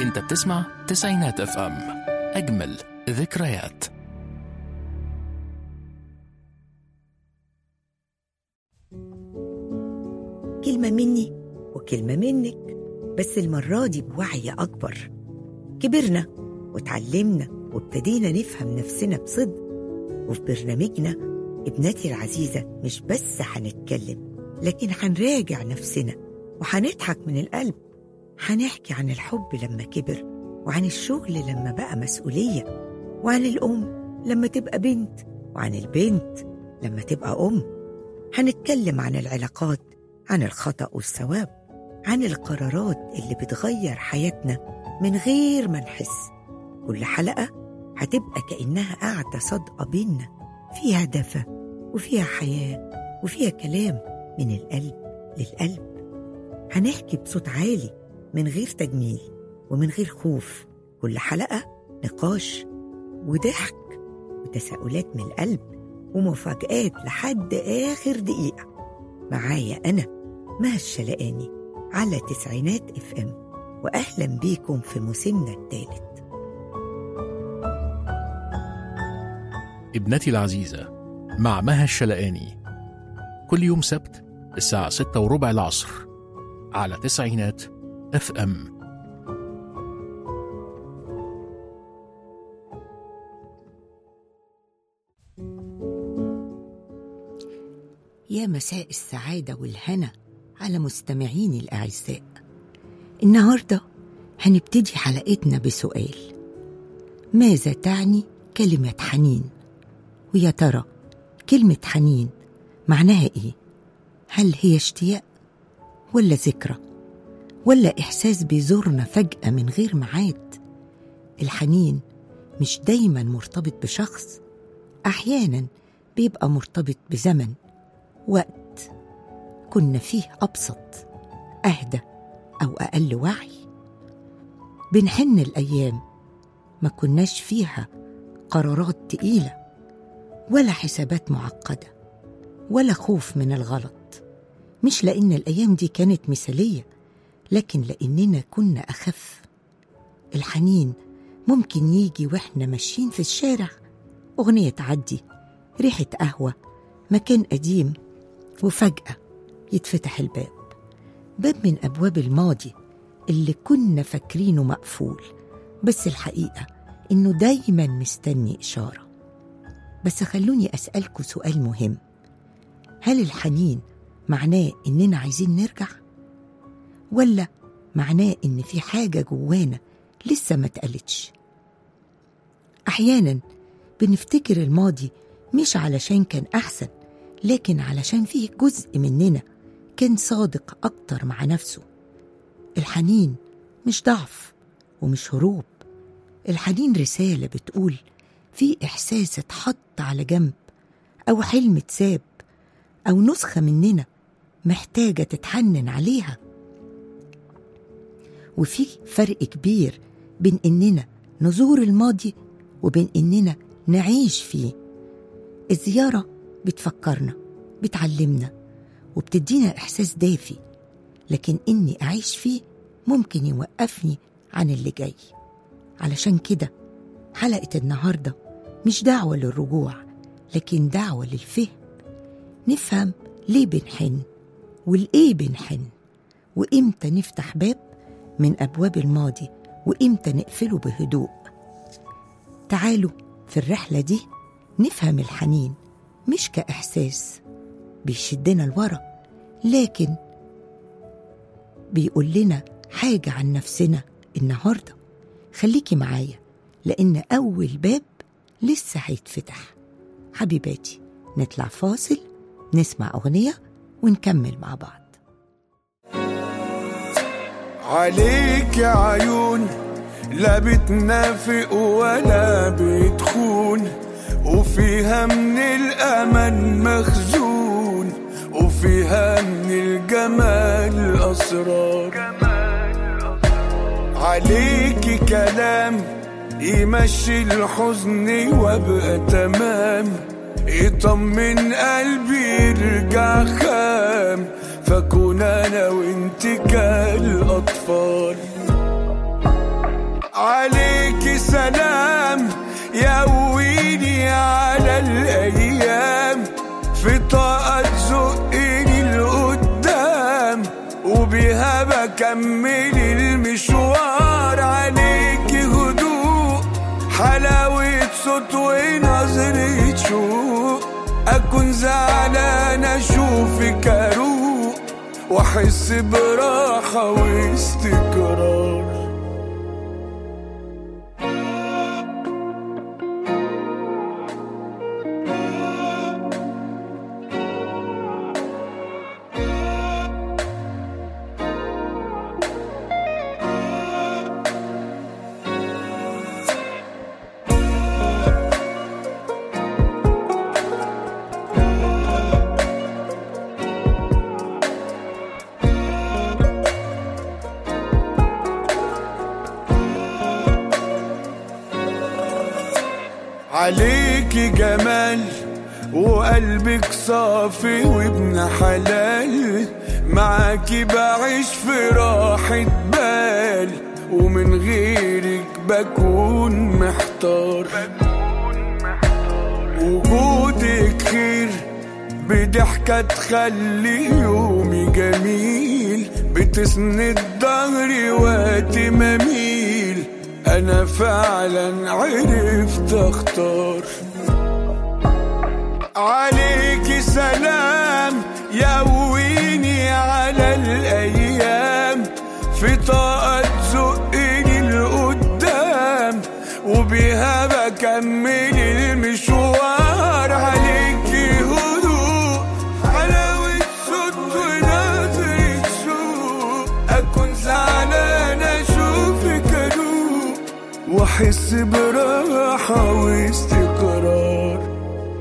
انت بتسمع تسعينات اف ام اجمل ذكريات كلمة مني وكلمة منك بس المرة دي بوعي أكبر كبرنا وتعلمنا وابتدينا نفهم نفسنا بصدق وفي برنامجنا ابنتي العزيزة مش بس هنتكلم لكن هنراجع نفسنا وهنضحك من القلب هنحكي عن الحب لما كبر وعن الشغل لما بقى مسؤولية وعن الأم لما تبقى بنت وعن البنت لما تبقى أم هنتكلم عن العلاقات عن الخطأ والثواب عن القرارات اللي بتغير حياتنا من غير ما نحس كل حلقة هتبقى كأنها قاعدة صادقة بينا فيها دفى وفيها حياة وفيها كلام من القلب للقلب هنحكي بصوت عالي من غير تجميل ومن غير خوف كل حلقة نقاش وضحك وتساؤلات من القلب ومفاجآت لحد آخر دقيقة معايا أنا مها الشلقاني على تسعينات اف ام وأهلا بيكم في موسمنا الثالث ابنتي العزيزة مع مها الشلقاني كل يوم سبت الساعة ستة وربع العصر على تسعينات اف ام يا مساء السعادة والهنا على مستمعيني الأعزاء النهاردة هنبتدي حلقتنا بسؤال ماذا تعني كلمة حنين؟ ويا ترى كلمة حنين معناها إيه؟ هل هي اشتياق ولا ذكرى ولا إحساس بيزورنا فجأة من غير ميعاد الحنين مش دايما مرتبط بشخص أحيانا بيبقى مرتبط بزمن وقت كنا فيه أبسط أهدى أو أقل وعي بنحن الأيام ما كناش فيها قرارات تقيلة ولا حسابات معقدة ولا خوف من الغلط مش لأن الأيام دي كانت مثالية لكن لأننا كنا أخف الحنين ممكن يجي وإحنا ماشيين في الشارع أغنية تعدي ريحة قهوة مكان قديم وفجأة يتفتح الباب باب من أبواب الماضي اللي كنا فاكرينه مقفول بس الحقيقة إنه دايما مستني إشارة بس خلوني أسألكوا سؤال مهم هل الحنين معناه إننا عايزين نرجع؟ ولا معناه إن في حاجة جوانا لسه ما اتقالتش؟ أحيانا بنفتكر الماضي مش علشان كان أحسن لكن علشان فيه جزء مننا كان صادق أكتر مع نفسه الحنين مش ضعف ومش هروب الحنين رسالة بتقول في إحساس اتحط على جنب أو حلم اتساب أو نسخة مننا محتاجة تتحنن عليها وفي فرق كبير بين إننا نزور الماضي وبين إننا نعيش فيه الزيارة بتفكرنا بتعلمنا وبتدينا إحساس دافي لكن إني أعيش فيه ممكن يوقفني عن اللي جاي علشان كده حلقة النهاردة مش دعوة للرجوع لكن دعوة للفهم نفهم ليه بنحن والإيه بنحن وإمتى نفتح باب من أبواب الماضي وإمتى نقفله بهدوء تعالوا في الرحلة دي نفهم الحنين مش كإحساس بيشدنا لورا لكن بيقول لنا حاجة عن نفسنا النهاردة خليكي معايا لأن أول باب لسه هيتفتح حبيباتي نطلع فاصل نسمع أغنية ونكمل مع بعض عليك يا عيون لا بتنافق ولا بتخون وفيها من الأمل مخزون وفيها من الجمال أسرار عليكي كلام يمشي الحزن وابقى تمام يطمن قلبي يرجع خام فكون انا وانت كالاطفال عليك سلام يقويني على الأيام في طاقة تزقني لقدام وبيها بكمل المشوار عليك هدوء حلاوة صوت ونظرة شوق أكون زعلان أشوفك أروق وأحس براحة واستقرار عليكي جمال وقلبك صافي وابن حلال معاكي بعيش في راحة بال ومن غيرك بكون محتار وجودك خير بضحكة تخلي يومي جميل بتسند ظهري وقت ما اميل انا فعلا عرفت اختار عليك سلام يقويني على الايام في طاقة تزقني لقدام وبيها بكمل المشوار عليك هدوء حلاوة صوت ونظرة سوق أكون زعلان أشوفك أدوق وأحس براحة واستقرار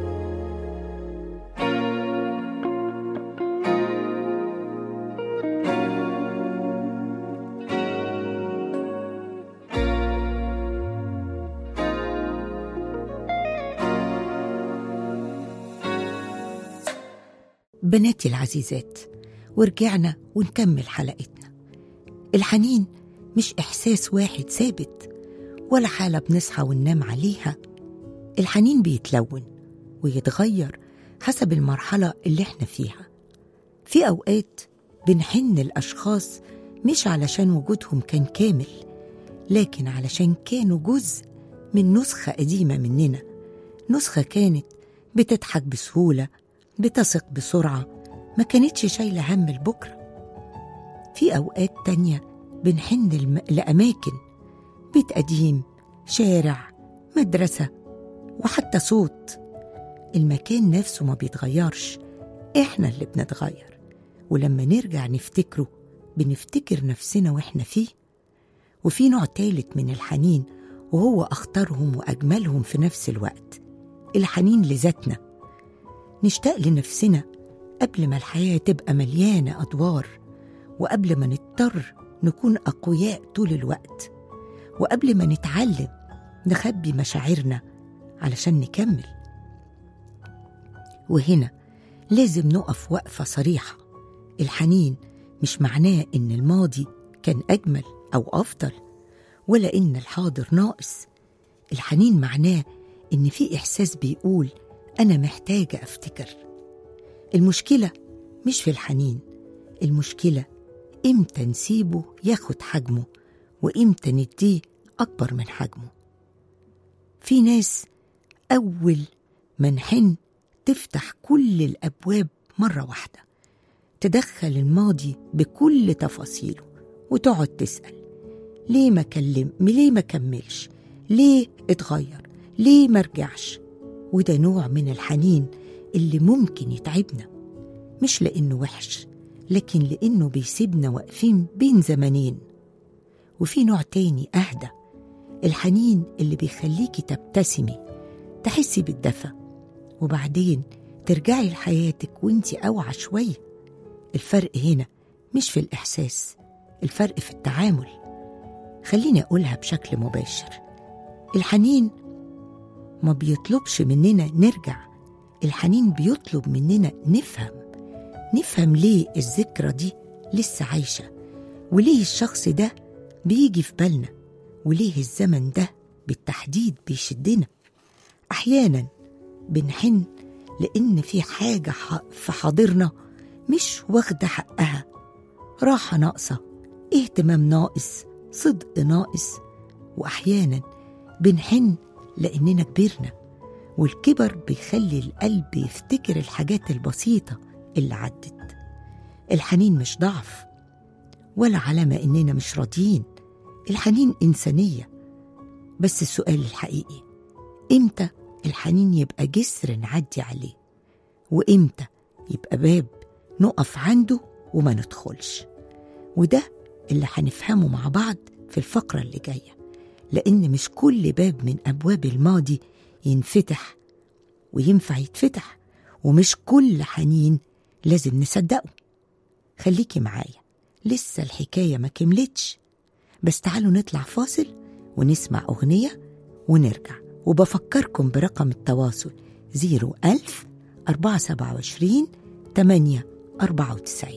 بناتي العزيزات ورجعنا ونكمل حلقتنا الحنين مش إحساس واحد ثابت ولا حالة بنصحى وننام عليها الحنين بيتلون ويتغير حسب المرحلة اللي احنا فيها في أوقات بنحن الأشخاص مش علشان وجودهم كان كامل لكن علشان كانوا جزء من نسخة قديمة مننا نسخة كانت بتضحك بسهولة بتثق بسرعة ما كانتش شايلة هم البكرة في أوقات تانية بنحن الم... لأماكن بيت قديم شارع مدرسة وحتى صوت المكان نفسه ما بيتغيرش احنا اللي بنتغير ولما نرجع نفتكره بنفتكر نفسنا واحنا فيه وفي نوع تالت من الحنين وهو أخطرهم وأجملهم في نفس الوقت الحنين لذاتنا نشتاق لنفسنا قبل ما الحياة تبقى مليانة أدوار وقبل ما نضطر نكون أقوياء طول الوقت وقبل ما نتعلم نخبي مشاعرنا علشان نكمل وهنا لازم نقف وقفة صريحة الحنين مش معناه إن الماضي كان أجمل أو أفضل ولا إن الحاضر ناقص الحنين معناه إن في إحساس بيقول أنا محتاجة أفتكر المشكلة مش في الحنين المشكلة إمتى نسيبه ياخد حجمه وإمتى نديه أكبر من حجمه في ناس أول ما نحن تفتح كل الأبواب مرة واحدة تدخل الماضي بكل تفاصيله وتقعد تسأل ليه ما كلم ليه ما كملش ليه اتغير ليه ما رجعش وده نوع من الحنين اللي ممكن يتعبنا مش لأنه وحش لكن لأنه بيسيبنا واقفين بين زمنين وفي نوع تاني أهدى الحنين اللي بيخليكي تبتسمي تحسي بالدفى وبعدين ترجعي لحياتك وانتي أوعى شوية الفرق هنا مش في الإحساس الفرق في التعامل خليني أقولها بشكل مباشر الحنين ما بيطلبش مننا نرجع الحنين بيطلب مننا نفهم نفهم ليه الذكرى دي لسه عايشة وليه الشخص ده بيجي في بالنا وليه الزمن ده بالتحديد بيشدنا أحيانا بنحن لأن في حاجة ح- في حاضرنا مش واخدة حقها راحة ناقصة اهتمام ناقص صدق ناقص وأحيانا بنحن لأننا كبرنا والكبر بيخلي القلب يفتكر الحاجات البسيطة اللي عدت الحنين مش ضعف ولا علامة إننا مش راضيين الحنين إنسانية بس السؤال الحقيقي إمتى الحنين يبقى جسر نعدي عليه وإمتى يبقى باب نقف عنده وما ندخلش وده اللي هنفهمه مع بعض في الفقرة اللي جاية لأن مش كل باب من أبواب الماضي ينفتح وينفع يتفتح ومش كل حنين لازم نصدقه خليكي معايا لسه الحكاية ما كملتش بس تعالوا نطلع فاصل ونسمع أغنية ونرجع وبفكركم برقم التواصل 01000 427 8 94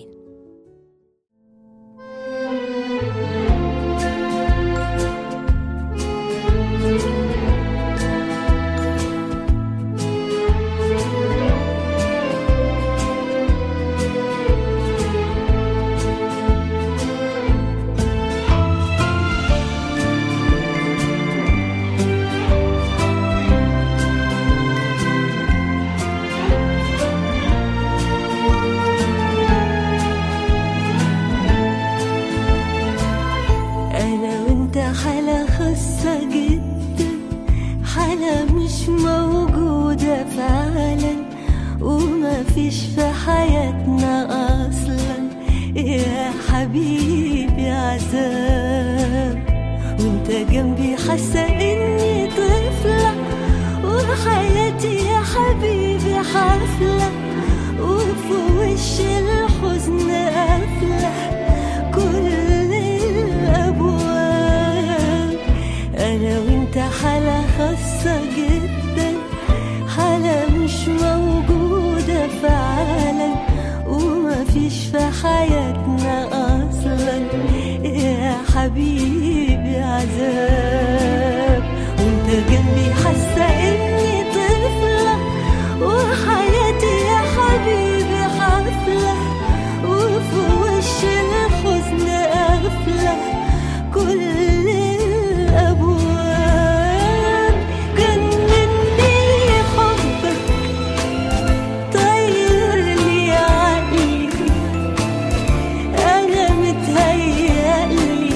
أنا وأنت حالة خاصة جدا حالة مش موجودة فعلا وما فيش في حياتنا أصلا يا حبيبي عذاب وانت جنبي حاسة إني طفلة وحياتي يا حبيبي حفلة وفي وش الحزن قافلة كل الأبواب أنا وأنت حالة خاصة جدا حالة مش موجودة فعلا وما فيش في حياتنا أصلا يا حبيبي عذاب وانت جنبي حاسة إني طفلة وحياتي يا حبيبي حفلة وفي وش الحزن قافلة كل الأبواب جنني حبك طير لي عقلي أنا متهيألي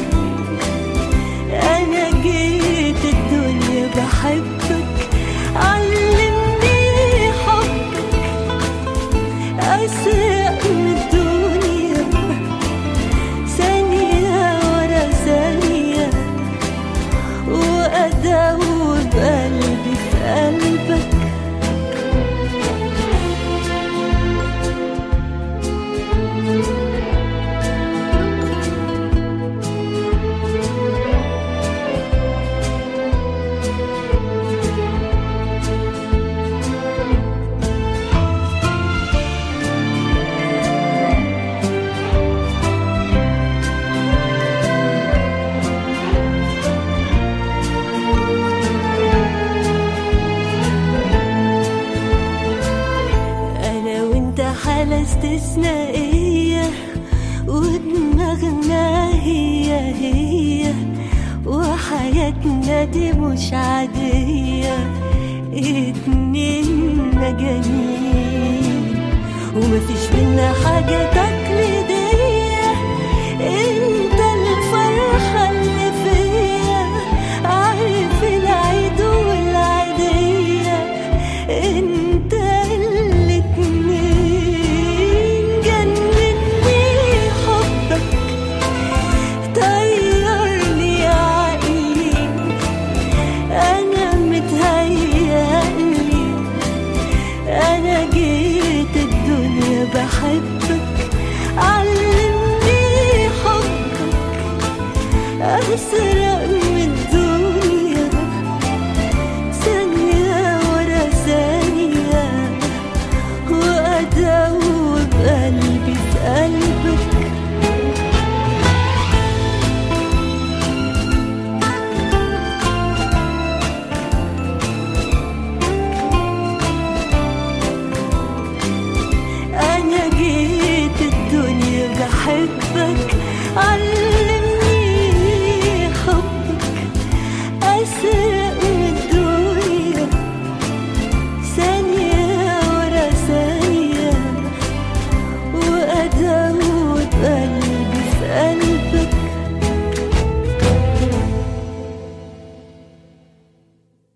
أنا جيت الدنيا بحبك علمني حبك أسرق من الدنيا ثانية ورا ثانية وأدوب قلبي في قلبك أنا وأنت حالة استثنائية ودماغنا هي هي وحياتنا دي مش عادية اتنين مجانين ومفيش بينا حاجة تقليدية انت الفرحة اللي فيا عارف العيد والعيدية انت الاتنين جنني حبك طيرني عقلي انا متهيألي انا جيت الدنيا بحبك علمني حبك اسرق من الدنيا ثانية ورا ثانية وأدوب قلبي في قلبك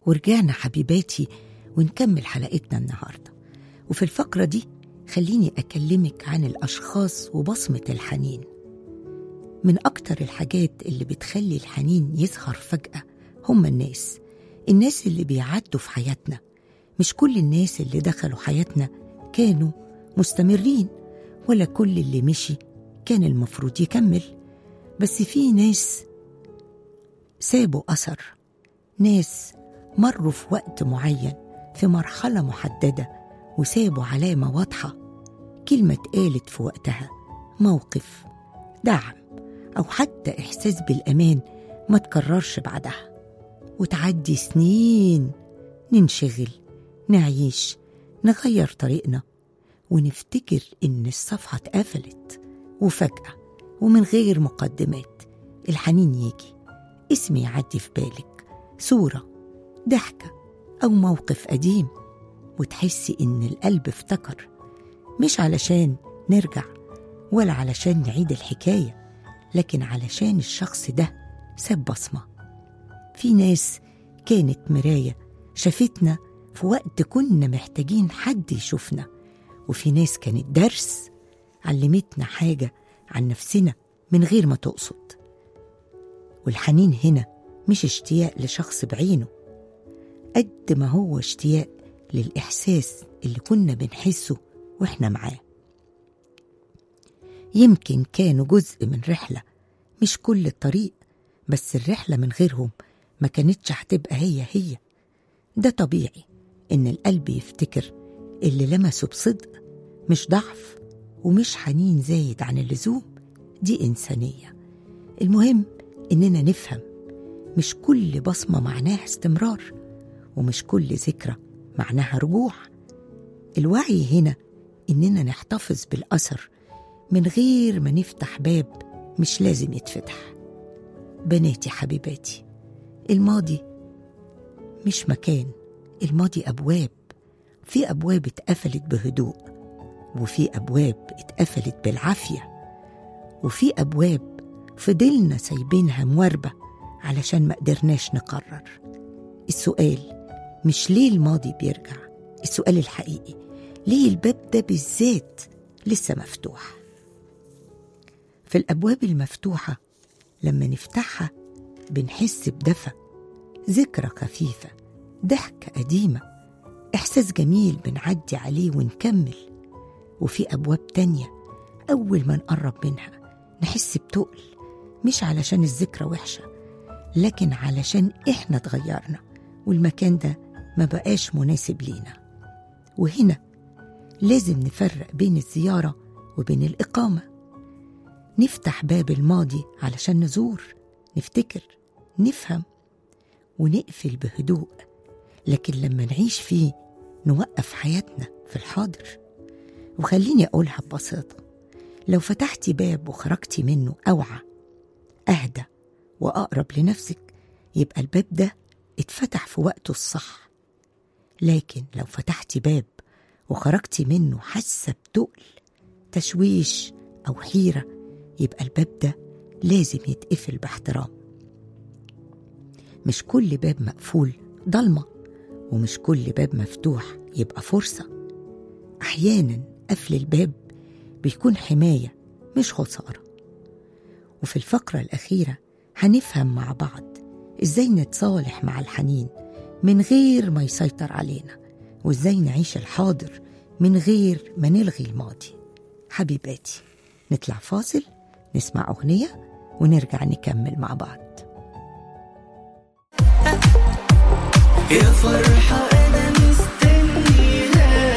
ورجعنا حبيباتي ونكمل حلقتنا النهاردة وفي الفقرة دي خليني أكلمك عن الأشخاص وبصمة الحنين من أكتر الحاجات اللي بتخلي الحنين يظهر فجأة هم الناس الناس اللي بيعدوا في حياتنا مش كل الناس اللي دخلوا حياتنا كانوا مستمرين ولا كل اللي مشي كان المفروض يكمل بس في ناس سابوا أثر ناس مروا في وقت معين في مرحلة محددة وسابوا علامة واضحة كلمة اتقالت في وقتها موقف دعم أو حتى إحساس بالأمان ما تكررش بعدها وتعدي سنين ننشغل نعيش نغير طريقنا ونفتكر إن الصفحة اتقفلت وفجأة ومن غير مقدمات الحنين يجي اسم يعدي في بالك صورة ضحكة أو موقف قديم وتحسي إن القلب افتكر مش علشان نرجع ولا علشان نعيد الحكاية لكن علشان الشخص ده ساب بصمة في ناس كانت مراية شافتنا في وقت كنا محتاجين حد يشوفنا وفي ناس كانت درس علمتنا حاجة عن نفسنا من غير ما تقصد والحنين هنا مش اشتياق لشخص بعينه قد ما هو اشتياق للإحساس اللي كنا بنحسه وإحنا معاه يمكن كانوا جزء من رحلة مش كل الطريق بس الرحلة من غيرهم ما كانتش هتبقى هي هي ده طبيعي إن القلب يفتكر اللي لمسه بصدق مش ضعف ومش حنين زايد عن اللزوم دي إنسانية المهم إننا نفهم مش كل بصمة معناها استمرار ومش كل ذكرى معناها رجوع الوعي هنا إننا نحتفظ بالأثر من غير ما نفتح باب مش لازم يتفتح بناتي حبيباتي الماضي مش مكان الماضي أبواب في أبواب اتقفلت بهدوء وفي أبواب اتقفلت بالعافية وفي أبواب فضلنا سايبينها مواربة علشان ما قدرناش نقرر السؤال مش ليه الماضي بيرجع السؤال الحقيقي ليه الباب ده بالذات لسه مفتوح في الأبواب المفتوحة لما نفتحها بنحس بدفى ذكرى خفيفة ضحكة قديمة إحساس جميل بنعدي عليه ونكمل وفي أبواب تانية أول ما نقرب منها نحس بتقل مش علشان الذكرى وحشة لكن علشان إحنا اتغيرنا والمكان ده ما بقاش مناسب لينا وهنا لازم نفرق بين الزيارة وبين الإقامة نفتح باب الماضي علشان نزور نفتكر نفهم ونقفل بهدوء لكن لما نعيش فيه نوقف حياتنا في الحاضر وخليني أقولها ببساطة لو فتحتي باب وخرجتي منه أوعى أهدى وأقرب لنفسك يبقى الباب ده اتفتح في وقته الصح لكن لو فتحتي باب وخرجتي منه حاسة بتقل تشويش أو حيرة يبقى الباب ده لازم يتقفل باحترام مش كل باب مقفول ضلمة ومش كل باب مفتوح يبقى فرصة أحيانا قفل الباب بيكون حماية مش خسارة وفي الفقرة الأخيرة هنفهم مع بعض إزاي نتصالح مع الحنين من غير ما يسيطر علينا وإزاي نعيش الحاضر من غير ما نلغي الماضي حبيباتي نطلع فاصل نسمع أغنية ونرجع نكمل مع بعض يا فرحة أنا مستنيها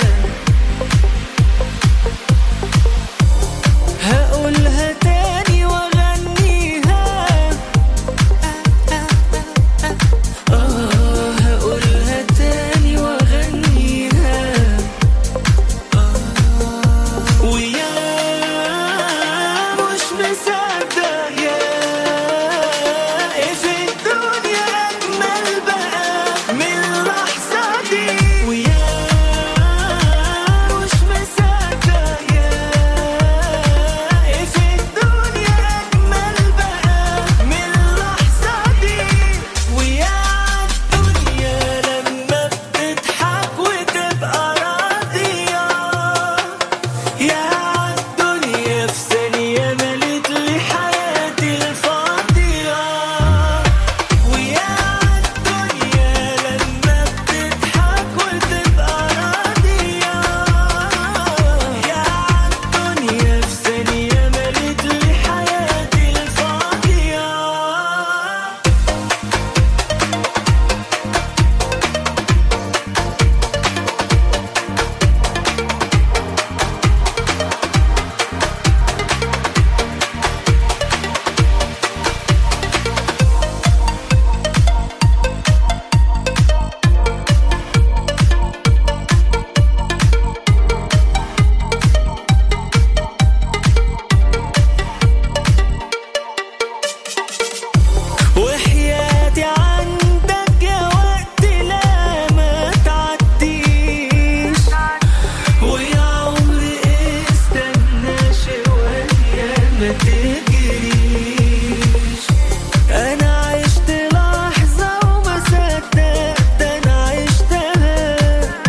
هقولها تاني وأغنيها آه هقولها تاني وأغنيها آه ويا مش مصدق يا في الدنيا أجمل بقى من اللحظة دي ويا تجريش انا عشت لحظة وما صدقت انا عشتها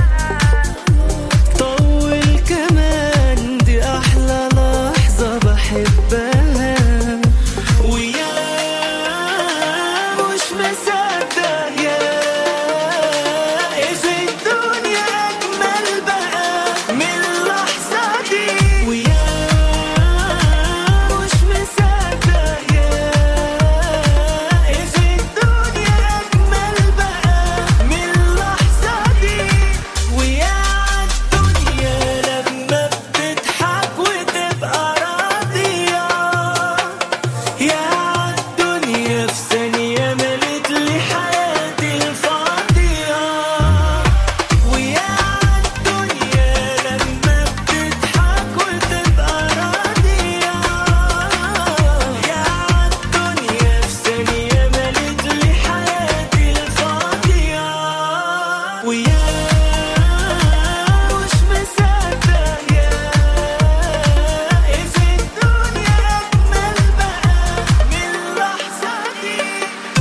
طول كمان دي احلى لحظة بحبها ويا مش مصدق يا إذا الدنيا أجمل بقى من اللحظة دي ويا مش مصدق يا إذا الدنيا أجمل بقى من اللحظة دي ويا الدنيا لما بتضحك وتبقى راضية يا الدنيا في ثانية ملت لي حياتي الفاضية ويا الدنيا لما بتضحك وتبقى راضية يا الدنيا في ثانية ملت لي حياتي الفاضية ويا مش مصدق يا إذا الدنيا أجمل بقى من اللحظة دي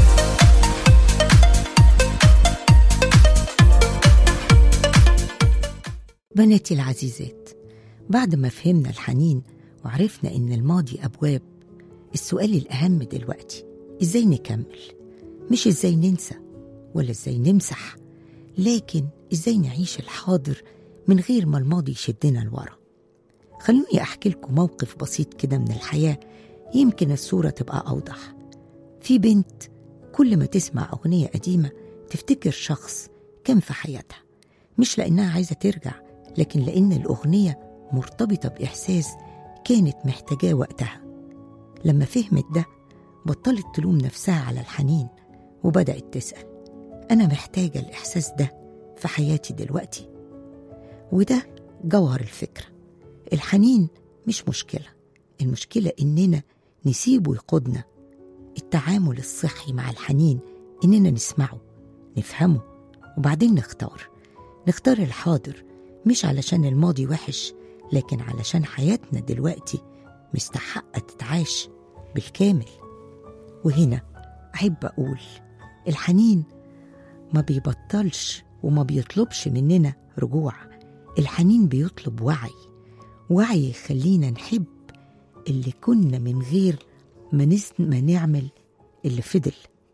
بناتي العزيزات بعد ما فهمنا الحنين وعرفنا إن الماضي أبواب السؤال الأهم دلوقتي إزاي نكمل مش إزاي ننسى ولا إزاي نمسح لكن إزاي نعيش الحاضر من غير ما الماضي يشدنا لورا خلوني أحكي لكم موقف بسيط كده من الحياة يمكن الصورة تبقى أوضح في بنت كل ما تسمع أغنية قديمة تفتكر شخص كان في حياتها مش لأنها عايزة ترجع لكن لأن الأغنية مرتبطة بإحساس كانت محتاجاه وقتها لما فهمت ده بطلت تلوم نفسها على الحنين وبدأت تسأل أنا محتاجة الإحساس ده في حياتي دلوقتي وده جوهر الفكرة الحنين مش مشكلة المشكلة إننا نسيبه يقودنا التعامل الصحي مع الحنين إننا نسمعه نفهمه وبعدين نختار نختار الحاضر مش علشان الماضي وحش لكن علشان حياتنا دلوقتي مستحقة تتعاش بالكامل وهنا أحب أقول الحنين ما بيبطلش وما بيطلبش مننا رجوع الحنين بيطلب وعي وعي يخلينا نحب اللي كنا من غير ما, نس... ما نعمل اللي فضل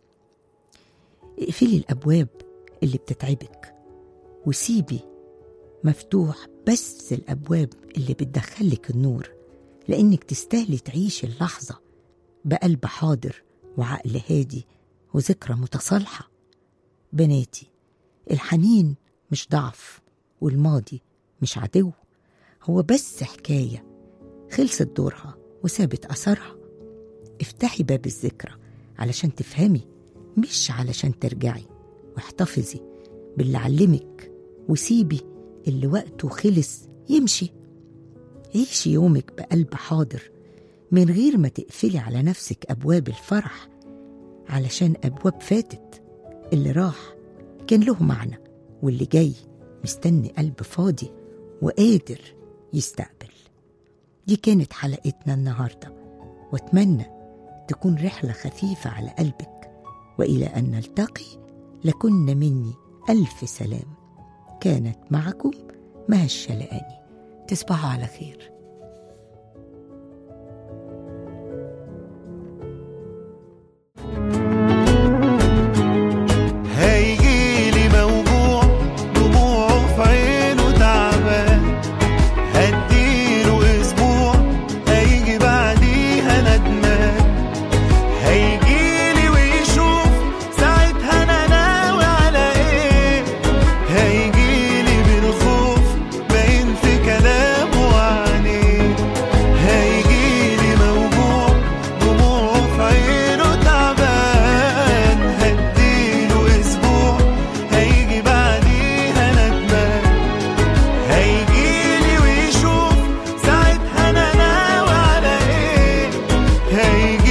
اقفلي الأبواب اللي بتتعبك وسيبي مفتوح بس الأبواب اللي بتدخلك النور لأنك تستاهلي تعيشي اللحظة بقلب حاضر وعقل هادي وذكرى متصالحة بناتي الحنين مش ضعف والماضي مش عدو هو بس حكاية خلصت دورها وسابت أثرها افتحي باب الذكرى علشان تفهمي مش علشان ترجعي واحتفظي باللي علمك وسيبي اللي وقته خلص يمشي عيشي يومك بقلب حاضر من غير ما تقفلي على نفسك أبواب الفرح علشان أبواب فاتت اللي راح كان له معنى واللي جاي مستني قلب فاضي وقادر يستقبل دي كانت حلقتنا النهارده واتمنى تكون رحله خفيفه على قلبك والى ان نلتقي لكن مني الف سلام كانت معكم مها الشلقاني تصبحوا على خير هيجيلي موجوع دموعه في عينه تعبان هديله اسبوع هيجي بعديها ندمان هيجيلي ويشوف ساعتها انا ناوي على ايه هيجيلي بالخوف باين في كلامه وعينيه هيجيلي موجوع دموعه في عينه تعبان هديله اسبوع هيجي بعديها ندمان هيجيلي ويشوف ساعتها انا ناوي على ايه هيجي